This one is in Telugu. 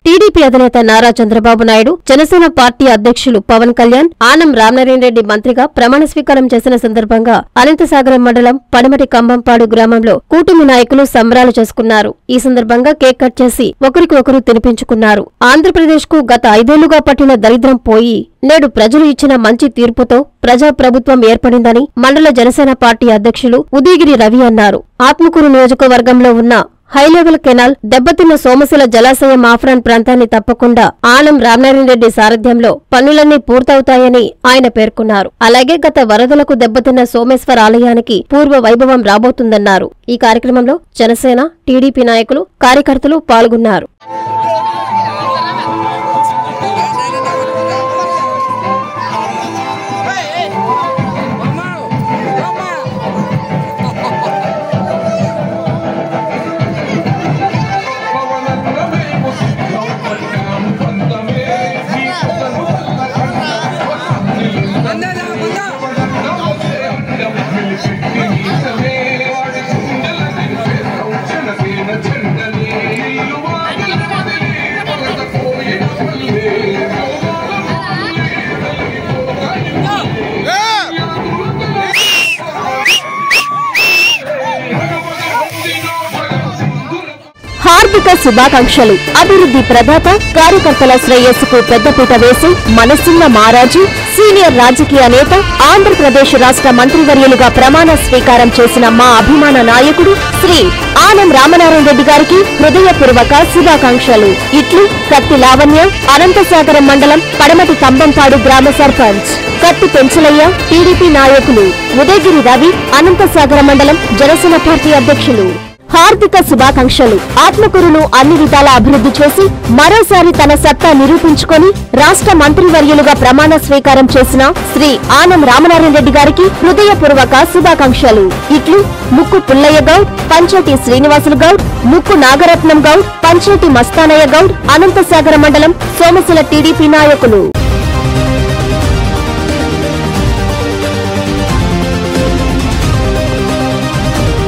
టీడీపీ అధినేత నారా చంద్రబాబు నాయుడు జనసేన పార్టీ అధ్యక్షులు పవన్ కళ్యాణ్ ఆనం రామనారాయణ రెడ్డి మంత్రిగా ప్రమాణ స్వీకారం చేసిన సందర్భంగా అనంతసాగరం మండలం పడమటి కంబంపాడు గ్రామంలో కూటమి నాయకులు సంబరాలు చేసుకున్నారు ఈ సందర్భంగా కేక్ కట్ చేసి ఒకరికి ఒకరు తినిపించుకున్నారు ఆంధ్రప్రదేశ్ కు గత ఐదేళ్లుగా పట్టిన దరిద్రం పోయి నేడు ప్రజలు ఇచ్చిన మంచి తీర్పుతో ప్రజా ప్రభుత్వం ఏర్పడిందని మండల జనసేన పార్టీ అధ్యక్షులు ఉదయగిరి రవి అన్నారు ఆత్మకూరు నియోజకవర్గంలో ఉన్న హైలెవెల్ కెనాల్ దెబ్బతిన్న సోమశిల జలాశయం ఆఫ్రాన్ ప్రాంతాన్ని తప్పకుండా ఆనం రామనారాయణ రెడ్డి సారథ్యంలో పనులన్నీ పూర్తవుతాయని ఆయన పేర్కొన్నారు అలాగే గత వరదలకు దెబ్బతిన్న సోమేశ్వర ఆలయానికి పూర్వ వైభవం రాబోతుందన్నారు ఈ కార్యక్రమంలో జనసేన టీడీపీ నాయకులు కార్యకర్తలు పాల్గొన్నారు హార్దిక శుభాకాంక్షలు అభివృద్ధి ప్రదాత కార్యకర్తల శ్రేయస్సుకు పెద్దపీట వేసి మనసున్న మారాజు సీనియర్ రాజకీయ నేత ఆంధ్రప్రదేశ్ రాష్ట్ర మంత్రివర్యులుగా ప్రమాణ స్వీకారం చేసిన మా అభిమాన నాయకుడు శ్రీ ఆనం రామనారాయణ రెడ్డి గారికి హృదయపూర్వక శుభాకాంక్షలు ఇట్లు కత్తి లావణ్య అనంతసాగరం మండలం పడమటి కంబంపాడు గ్రామ సర్పంచ్ కత్తి పెంచలయ్య టీడీపీ నాయకులు ఉదయగిరి రవి అనంతసాగర మండలం జనసేన పార్టీ అధ్యక్షులు హార్దిక శుభాకాంక్షలు ఆత్మకూరును అన్ని విధాల అభివృద్ధి చేసి మరోసారి తన సత్తా నిరూపించుకొని రాష్ట్ర మంత్రివర్యులుగా ప్రమాణ స్వీకారం చేసిన శ్రీ ఆనం రామనారాయణ రెడ్డి గారికి హృదయపూర్వక శుభాకాంక్షలు ఇట్లు ముక్కు పుల్లయ్య గౌడ్ పంచటి శ్రీనివాసులు గౌడ్ ముక్కు నాగరత్నం గౌడ్ పంచటి మస్తానయ్య గౌడ్ అనంతసాగర మండలం సోమశిల టీడీపీ నాయకులు